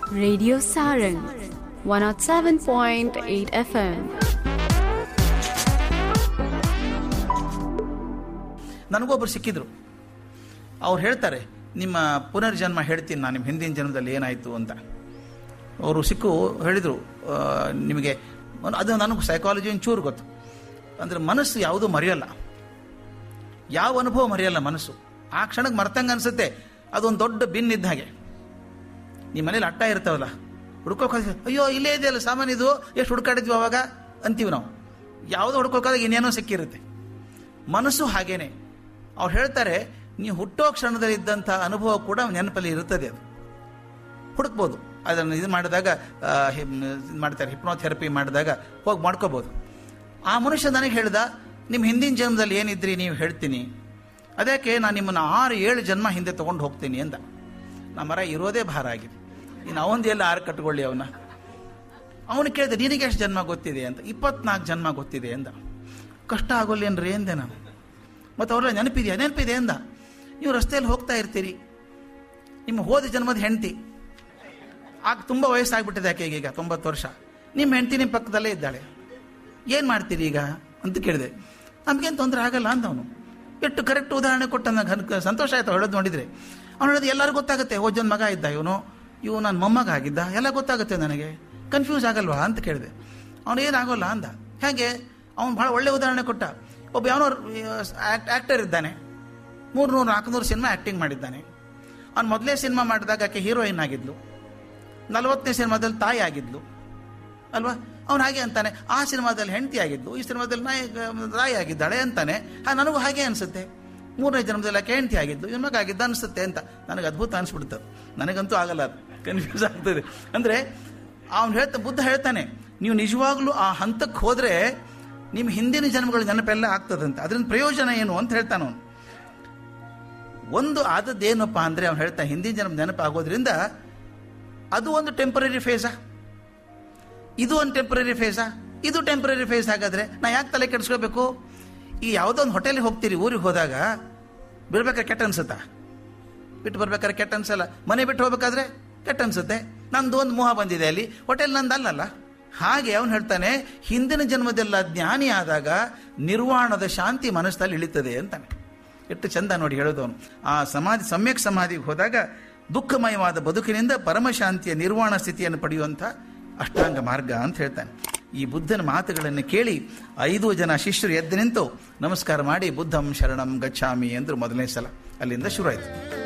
Radio Sarang 107.8 FM. ನನಗೊಬ್ಬರು ಸಿಕ್ಕಿದ್ರು ಅವ್ರು ಹೇಳ್ತಾರೆ ನಿಮ್ಮ ಪುನರ್ಜನ್ಮ ಹೇಳ್ತೀನಿ ನಾನು ನಿಮ್ಮ ಹಿಂದಿನ ಜನ್ಮದಲ್ಲಿ ಏನಾಯಿತು ಅಂತ ಅವರು ಸಿಕ್ಕು ಹೇಳಿದರು ನಿಮಗೆ ಅದು ನನಗೂ ಸೈಕಾಲಜಿ ಒಂಚೂರು ಗೊತ್ತು ಅಂದರೆ ಮನಸ್ಸು ಯಾವುದೂ ಮರೆಯಲ್ಲ ಯಾವ ಅನುಭವ ಮರೆಯಲ್ಲ ಮನಸ್ಸು ಆ ಕ್ಷಣಕ್ಕೆ ಮರ್ತಂಗೆ ಅನಿಸುತ್ತೆ ಅದೊಂದು ದೊಡ್ಡ ಬಿನ್ ಇದ್ದ ಹಾಗೆ ನಿಮ್ಮ ಮನೇಲಿ ಅಟ್ಟ ಇರ್ತಾವಲ್ಲ ಹುಡ್ಕೋಕ್ ಹೋಗಿ ಅಯ್ಯೋ ಇಲ್ಲೇ ಇದೆಯಲ್ಲ ಸಾಮಾನು ಇದು ಎಷ್ಟು ಹುಡ್ಕಾಡಿದ್ವಿ ಅವಾಗ ಅಂತೀವಿ ನಾವು ಯಾವುದೋ ಹುಡ್ಕೋಕಾದಾಗ ಇನ್ನೇನೋ ಸಿಕ್ಕಿರುತ್ತೆ ಮನಸ್ಸು ಹಾಗೇನೆ ಅವ್ರು ಹೇಳ್ತಾರೆ ನೀವು ಹುಟ್ಟೋ ಕ್ಷಣದಲ್ಲಿ ಇದ್ದಂಥ ಅನುಭವ ಕೂಡ ನೆನಪಲ್ಲಿ ಇರುತ್ತದೆ ಅದು ಹುಡುಕ್ಬೋದು ಅದನ್ನು ಇದು ಮಾಡಿದಾಗ ಆ, ಹಿಮ್- ಇದು ಮಾಡ್ತಾರೆ ಹಿಪ್ನೋಥೆರಪಿ ಮಾಡಿದಾಗ ಹೋಗಿ ಮಾಡ್ಕೋಬೋದು ಆ ಮನುಷ್ಯ ನನಗೆ ಹೇಳ್ದ ನಿಮ್ಮ ಹಿಂದಿನ ಜನ್ಮದಲ್ಲಿ ಏನಿದ್ರಿ ನೀವು ಹೇಳ್ತೀನಿ ಅದಕ್ಕೆ ನಾನು ನಿಮ್ಮನ್ನು ಆರು ಏಳು ಜನ್ಮ ಹಿಂದೆ ತೊಗೊಂಡು ಹೋಗ್ತೀನಿ ಅಂದ ನಮ್ಮ ಮರ ಇರೋದೇ ಭಾರ ಆಗಿದೆ ಇನ್ನು ಅವನದು ಎಲ್ಲ ಆರು ಕಟ್ಕೊಳ್ಳಿ ಅವನ ಅವನು ಕೇಳಿದೆ ನಿನಗೆ ಎಷ್ಟು ಜನ್ಮ ಗೊತ್ತಿದೆ ಅಂತ ಇಪ್ಪತ್ನಾಲ್ಕು ಜನ್ಮ ಗೊತ್ತಿದೆ ಅಂದ ಕಷ್ಟ ಆಗೋಲ್ಲೇನ್ರಿ ಅಂದೆ ನಾನು ಮತ್ತು ಅವ್ರೆಲ್ಲ ನೆನಪಿದೆಯಾ ನೆನಪಿದೆ ಅಂದ ನೀವು ರಸ್ತೆಯಲ್ಲಿ ಹೋಗ್ತಾ ಇರ್ತೀರಿ ನಿಮ್ಮ ಹೋದ ಜನ್ಮದ ಹೆಂಡತಿ ಆಗ ತುಂಬ ವಯಸ್ಸಾಗ್ಬಿಟ್ಟಿದೆ ಆಕೆಗೆ ಈಗ ತೊಂಬತ್ತು ವರ್ಷ ನಿಮ್ಮ ಹೆಂಡತಿ ನಿಮ್ಮ ಪಕ್ಕದಲ್ಲೇ ಇದ್ದಾಳೆ ಏನು ಮಾಡ್ತೀರಿ ಈಗ ಅಂತ ಕೇಳಿದೆ ನಮಗೇನು ತೊಂದರೆ ಆಗಲ್ಲ ಅಂದವನು ಎಷ್ಟು ಕರೆಕ್ಟ್ ಉದಾಹರಣೆ ಕೊಟ್ಟ ನನಗೆ ಸಂತೋಷ ಆಯ್ತು ಹೇಳೋದು ನೋಡಿದರೆ ಅವನು ಹೇಳಿದ ಎಲ್ಲರಿಗೂ ಗೊತ್ತಾಗುತ್ತೆ ಓಜನ್ ಮಗ ಇದ್ದ ಇವನು ಇವು ನನ್ನ ಮೊಮ್ಮಗ ಆಗಿದ್ದ ಎಲ್ಲ ಗೊತ್ತಾಗುತ್ತೆ ನನಗೆ ಕನ್ಫ್ಯೂಸ್ ಆಗಲ್ವಾ ಅಂತ ಕೇಳಿದೆ ಅವನು ಏನಾಗೋಲ್ಲ ಅಂದ ಹೇಗೆ ಅವನು ಭಾಳ ಒಳ್ಳೆ ಉದಾಹರಣೆ ಕೊಟ್ಟ ಒಬ್ಬ ಯಾವನೋ ಆ್ಯಕ್ಟರ್ ಇದ್ದಾನೆ ಮೂರ್ನೂರು ನಾಲ್ಕುನೂರು ಸಿನಿಮಾ ಆ್ಯಕ್ಟಿಂಗ್ ಮಾಡಿದ್ದಾನೆ ಅವ್ನು ಮೊದಲೇ ಸಿನಿಮಾ ಮಾಡಿದಾಗ ಆಕೆ ಹೀರೋಯಿನ್ ಆಗಿದ್ಲು ನಲವತ್ತನೇ ಸಿನಿಮಾದಲ್ಲಿ ತಾಯಿ ಆಗಿದ್ಲು ಅಲ್ವಾ ಅವನು ಹಾಗೆ ಅಂತಾನೆ ಆ ಸಿನಿಮಾದಲ್ಲಿ ಹೆಂಡತಿ ಆಗಿದ್ಲು ಈ ಸಿನಿಮಾದಲ್ಲಿ ನಾಯಕ ತಾಯಿ ಆಗಿದ್ದಾಳೆ ಅಂತಾನೆ ಹಾ ನನಗೂ ಹಾಗೆ ಅನಿಸುತ್ತೆ ಮೂರನೇ ಜನ್ಮದಲ್ಲಿ ಆಕೆ ಹೆಂಡತಿ ಆಗಿದ್ದು ಇವನ್ ಮಗ ಆಗಿದ್ದ ಅನಿಸುತ್ತೆ ಅಂತ ನನಗೆ ಅದ್ಭುತ ಅನಿಸ್ಬಿಡ್ತು ನನಗಂತೂ ಆಗಲ್ಲ ಅದು ಕನ್ಫ್ಯೂಸ್ ಆಗ್ತದೆ ಅಂದರೆ ಅವ್ನು ಹೇಳ್ತಾ ಬುದ್ಧ ಹೇಳ್ತಾನೆ ನೀವು ನಿಜವಾಗ್ಲೂ ಆ ಹಂತಕ್ಕೆ ಹೋದರೆ ನಿಮ್ಮ ಹಿಂದಿನ ಜನ್ಮಗಳ ನೆನಪೆಲ್ಲ ಆಗ್ತದಂತೆ ಅದರಿಂದ ಪ್ರಯೋಜನ ಏನು ಅಂತ ಹೇಳ್ತಾನೆ ಅವನು ಒಂದು ಆದದ್ದೇನಪ್ಪ ಅಂದರೆ ಅವ್ನು ಹೇಳ್ತಾ ಹಿಂದಿನ ಜನ್ಮ ನೆನಪಾಗೋದ್ರಿಂದ ಅದು ಒಂದು ಟೆಂಪರರಿ ಫೇಸಾ ಇದು ಒಂದು ಟೆಂಪ್ರರಿ ಫೇಸಾ ಇದು ಟೆಂಪ್ರರಿ ಫೇಸ್ ಹಾಗಾದ್ರೆ ನಾ ಯಾಕೆ ತಲೆ ಕೆಡಿಸ್ಕೋಬೇಕು ಈ ಯಾವುದೋ ಒಂದು ಹೋಟೆಲ್ಗೆ ಹೋಗ್ತೀರಿ ಊರಿಗೆ ಹೋದಾಗ ಬಿಡ್ಬೇಕಾದ್ರೆ ಕೆಟ್ಟ ಅನ್ಸುತ್ತಾ ಬಿಟ್ಟು ಬರ್ಬೇಕಾದ್ರೆ ಕೆಟ್ಟ ಅನ್ಸಲ್ಲ ಮನೆ ಬಿಟ್ಟು ಹೋಗ್ಬೇಕಾದ್ರೆ ಕೆಟ್ಟ ಅನ್ಸುತ್ತೆ ನಂದು ಒಂದು ಮೋಹ ಬಂದಿದೆ ಅಲ್ಲಿ ಹೋಟೆಲ್ ನಂದು ಅಲ್ಲಲ್ಲ ಹಾಗೆ ಅವನು ಹೇಳ್ತಾನೆ ಹಿಂದಿನ ಜನ್ಮದೆಲ್ಲ ಜ್ಞಾನಿ ಆದಾಗ ನಿರ್ವಾಣದ ಶಾಂತಿ ಮನಸ್ಸಲ್ಲಿ ಇಳಿತದೆ ಅಂತಾನೆ ಎಷ್ಟು ಚಂದ ನೋಡಿ ಹೇಳೋದು ಅವನು ಆ ಸಮಾಧಿ ಸಮ್ಯಕ್ ಸಮಾಧಿಗೆ ಹೋದಾಗ ದುಃಖಮಯವಾದ ಬದುಕಿನಿಂದ ಪರಮಶಾಂತಿಯ ನಿರ್ವಾಣ ಸ್ಥಿತಿಯನ್ನು ಪಡೆಯುವಂಥ ಅಷ್ಟಾಂಗ ಮಾರ್ಗ ಅಂತ ಹೇಳ್ತಾನೆ ಈ ಬುದ್ಧನ ಮಾತುಗಳನ್ನು ಕೇಳಿ ಐದು ಜನ ಶಿಷ್ಯರು ಎದ್ದು ನಿಂತು ನಮಸ್ಕಾರ ಮಾಡಿ ಬುದ್ಧಂ ಶರಣಂ ಗಚ್ಚಾಮಿ ಅಂದ್ರು ಮೊದಲನೇ ಸಲ ಅಲ್ಲಿಂದ ಶುರುವಾಯಿತು